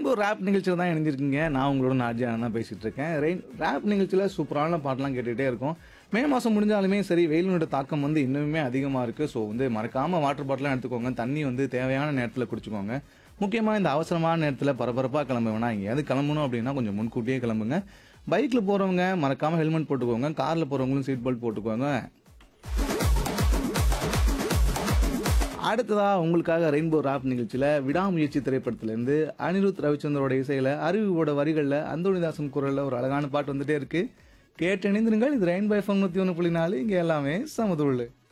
rainbow rape நிகழ்ச்சியில் தான் இணைஞ்சிருக்கீங்க நான் உங்களோட நாஜியா தான் பேசிட்டு இருக்கேன் ரெயின் ரேப் நிகழ்ச்சியில் சூப்பரான பாட்டெலாம் கேட்டுகிட்டே இருக்கோம் மே மாதம் முடிஞ்சாலுமே சரி வெயிலினோட தாக்கம் வந்து இன்னுமே அதிகமாக இருக்குது ஸோ வந்து மறக்காமல் வாட்டர் பாட்டிலாம் எடுத்துக்கோங்க தண்ணி வந்து தேவையான நேரத்தில் குடிச்சுக்கோங்க முக்கியமாக இந்த அவசரமான நேரத்தில் பரபரப்பாக கிளம்ப வேணாம் எங்கேயாவது கிளம்பணும் அப்படின்னா கொஞ்சம் முன்கூட்டியே கிளம்புங்க பைக்கில் போகிறவங்க மறக்காமல் ஹெல்மெட் போட்டுக்கோங்க காரில் போகிறவங்களும் சீட் பெல்ட் போட்டுக்கோங்க அடுத்ததா உங்களுக்காக ரெயின்போ ராப் நிகழ்ச்சியில் விடாமுயற்சி திரைப்படத்திலேருந்து அனிருத் ரவிச்சந்திரோட இசையில் அறிவோட வரிகளில் அந்தோணிதாசன் குரலில் ஒரு அழகான பாட்டு வந்துட்டே இருக்கு கேட்டு இணைந்திருங்கள் இது ரெயின்போ எஃப்எம் நூற்றி ஒன்று புள்ளி நாலு இங்கே எல்லாமே சமதுள்ளு